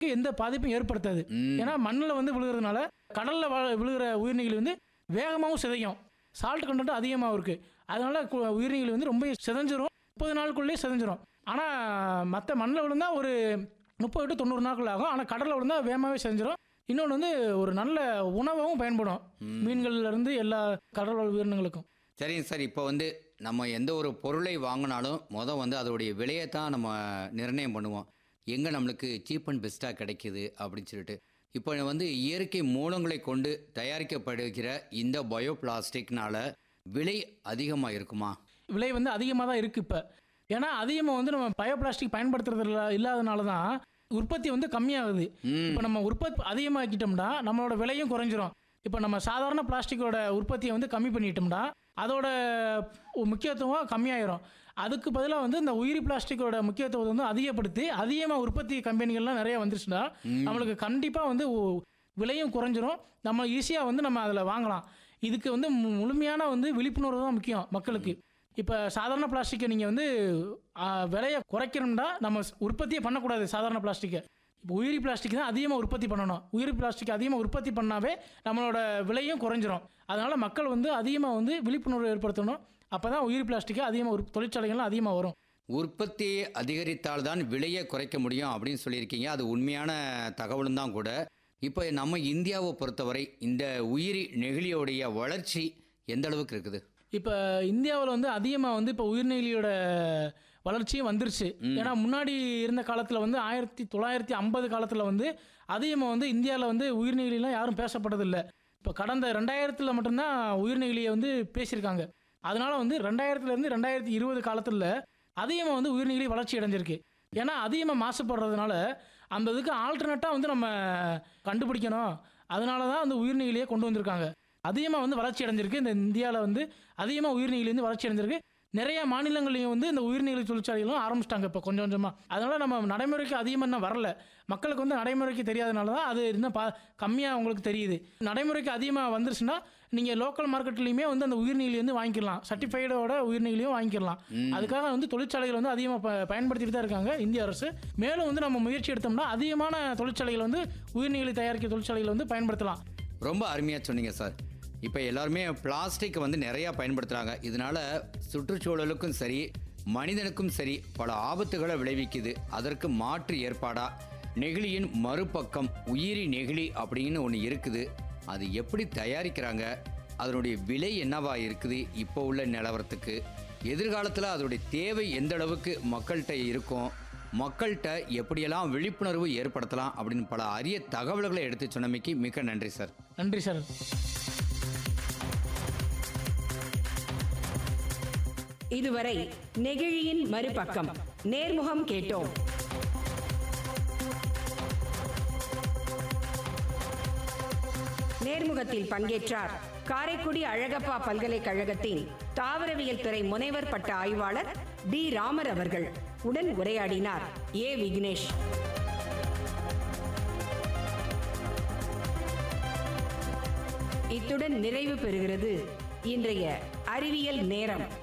எந்த பாதிப்பும் ஏற்படுத்தாது ம். ஏன்னா மண்ணில் வந்து விழுகிறதுனால கடலில் விழுகிற உயிரினங்கள் வந்து வேகமாகவும் சிதையும் சால்ட் கண்டென்ட் அதிகமாக இருக்குது அதனால கு- உயிரினங்கள் வந்து ரொம்ப சிதைஞ்சிரும் முப்பது நாளுக்குள்ளேயே சிதைஞ்சிரும் ஆனால் மற்ற மண்ணில் விழுந்தா ஒரு முப்பது டு தொண்ணூறு நாட்கள் ஆகும் ஆனால் கடலில் விழுந்தா வேகமாகவே செஞ்சிடும் இன்னொன்று வந்து ஒரு நல்ல உணவாகவும் பயன்படும் மீன்கள்ல இருந்து எல்லா கடல் வாழ் உயிரினங்களுக்கும் சரிங்க சார் இப்போ வந்து நம்ம எந்த ஒரு பொருளை வாங்கினாலும் மொதல் வந்து அதோடைய விலையை தான் நம்ம நிர்ணயம் பண்ணுவோம் எங்கே நம்மளுக்கு சீப் அண்ட் பெஸ்ட்டாக கிடைக்குது அப்படின்னு சொல்லிட்டு இப்போ வந்து இயற்கை மூலங்களை கொண்டு தயாரிக்கப்படுகிற இந்த பயோ பிளாஸ்டிக்னால விலை அதிகமாக இருக்குமா விலை வந்து அதிகமாக தான் இருக்குது இப்போ ஏன்னா அதிகமாக வந்து நம்ம பயோ பிளாஸ்டிக் பயன்படுத்துறது இல்ல இல்லாதனால தான் உற்பத்தி வந்து கம்மியாகுது ம் இப்போ நம்ம உற்பத்தி அதிகமாக்கிட்டோம்னா நம்மளோட விலையும் குறைஞ்சிரும் இப்போ நம்ம சாதாரண பிளாஸ்டிக்கோட உற்பத்தியை வந்து கம்மி பண்ணிட்டோம்னா அதோட முக்கியத்துவம் கம்மியாயிரும் அதுக்கு பதிலாக வந்து இந்த உயிரி பிளாஸ்டிக்கோட முக்கியத்துவத்தை வந்து அதிகப்படுத்தி அதிகமாக உற்பத்தி கம்பெனிகள்லாம் நிறைய வந்துருச்சுன்னா நம்மளுக்கு கண்டிப்பாக வந்து உ- விலையும் குறைஞ்சிரும் நம்ம ஈஸியாக வந்து நம்ம அதில் வாங்கலாம் இதுக்கு வந்து மு- முழுமையான வந்து விழிப்புணர்வு தான் முக்கியம் மக்களுக்கு இப்போ சாதாரண பிளாஸ்டிக்கை நீங்கள் வந்து ஆ, விலையை குறைக்கணும்னா நம்ம ஸ்- உற்பத்தியே பண்ணக்கூடாது சாதாரண பிளாஸ்டிக்கை இப்போ உயிரி பிளாஸ்டிக் தான் அதிகமாக உற்பத்தி பண்ணணும் உயிரி பிளாஸ்டிக் அதிகமாக உற்பத்தி பண்ணாவே நம்மளோட விலையும் குறைஞ்சிரும் அதனால் மக்கள் வந்து அதிகமாக வந்து விழிப்புணர்வு ஏற்படுத்தணும் அப்போ தான் உயிரி பிளாஸ்டிக்கை அதிகமாக உற் தொழிற்சாலைகள்லாம் அதிகமாக வரும் உற்பத்தியை அதிகரித்தால்தான் விலையை குறைக்க முடியும் அப்படின்னு சொல்லியிருக்கீங்க அது உண்மையான தகவலும் தான் கூட இப்போ நம்ம இந்தியாவை பொறுத்தவரை இந்த உயிரி நெகிழியோடைய வளர்ச்சி எந்த அளவுக்கு இருக்குது இப்போ இந்தியாவில் வந்து அதிகமாக வந்து இப்போ உயிர்நெகிழியோட வளர்ச்சியும் வந்துருச்சு ஏன்னா முன்னாடி இருந்த காலத்தில் வந்து ஆயிரத்தி தொள்ளாயிரத்தி ஐம்பது காலத்தில் வந்து அதிகமாக வந்து இந்தியாவில் வந்து உயிர்நெகிழிலாம் யாரும் பேசப்பட்டதில்லை இப்போ கடந்த ரெண்டாயிரத்தில் மட்டும்தான் உயிர்நெகிழியை வந்து பேசியிருக்காங்க அதனால வந்து ரெண்டாயிரத்துலேருந்து ரெண்டாயிரத்தி இருபது காலத்தில் அதிகமாக வந்து உயிர்நெகிழி வளர்ச்சி அடைஞ்சிருக்கு ஏன்னா அதிகமாக மாசுபடுறதுனால அந்த இதுக்கு ஆல்டர்னேட்டாக வந்து நம்ம கண்டுபிடிக்கணும் அதனால தான் அந்த உயிர்நெகிழியை கொண்டு வந்திருக்காங்க அதிகமாக வந்து வளர்ச்சி அடைஞ்சிருக்கு இந்த இந்தியாவில் வந்து அதிகமாக உயிர்நெகிழி வந்து வளர்ச்சி அடைஞ்சிருக்கு நிறைய மாநிலங்களையும் வந்து இந்த உயிர்நெகிழி தொழிற்சாலைகளும் ஆரம்பிச்சிட்டாங்க இப்போ கொஞ்சம் கொஞ்சமாக அதனால் நம்ம நடைமுறைக்கு அதிகமாக இன்னும் வரல மக்களுக்கு வந்து நடைமுறைக்கு தெரியாதனால தான் அது இன்னும் பா கம்மியாக உங்களுக்கு தெரியுது நடைமுறைக்கு அதிகமாக வந்துருச்சுன்னா நீங்கள் லோக்கல் மார்க்கெட்லேயுமே வந்து அந்த உயிர்நெகிழி வந்து வாங்கிக்கலாம் சர்டிஃபைடோட உயிர்நெகிழியும் வாங்கிக்கலாம் அதுக்காக வந்து தொழிற்சாலைகள் வந்து அதிகமாக ப பயன்படுத்திட்டு தான் இருக்காங்க இந்திய அரசு மேலும் வந்து நம்ம முயற்சி எடுத்தோம்னா அதிகமான தொழிற்சாலைகள் வந்து உயிர்நெகிழி தயாரிக்க தொழிற்சாலைகள் வந்து பயன்படுத்தலாம் ரொம்ப அருமையாக சொன்னீங்க சார் இப்போ எல்லாருமே பிளாஸ்டிக் வந்து நிறையா பயன்படுத்துகிறாங்க இதனால சுற்றுச்சூழலுக்கும் சரி மனிதனுக்கும் சரி பல ஆபத்துகளை விளைவிக்குது அதற்கு மாற்று ஏற்பாடா நெகிழியின் மறுபக்கம் உயிரி நெகிழி அப்படின்னு ஒன்று இருக்குது அது எப்படி தயாரிக்கிறாங்க அதனுடைய விலை என்னவா இருக்குது இப்போ உள்ள நிலவரத்துக்கு எதிர்காலத்தில் அதனுடைய தேவை எந்த அளவுக்கு மக்கள்கிட்ட இருக்கும் மக்கள்கிட்ட எப்படியெல்லாம் விழிப்புணர்வு ஏற்படுத்தலாம் அப்படின்னு பல அரிய தகவல்களை எடுத்து சொன்னமைக்கு மிக நன்றி சார் நன்றி சார் இதுவரை நெகிழியின் மறுபக்கம் நேர்முகம் கேட்டோம் நேர்முகத்தில் பங்கேற்றார் காரைக்குடி அழகப்பா பல்கலைக்கழகத்தின் தாவரவியல் துறை முனைவர் பட்ட ஆய்வாளர் டி ராமர் அவர்கள் உடன் உரையாடினார் ஏ விக்னேஷ் இத்துடன் நிறைவு பெறுகிறது இன்றைய அறிவியல் நேரம்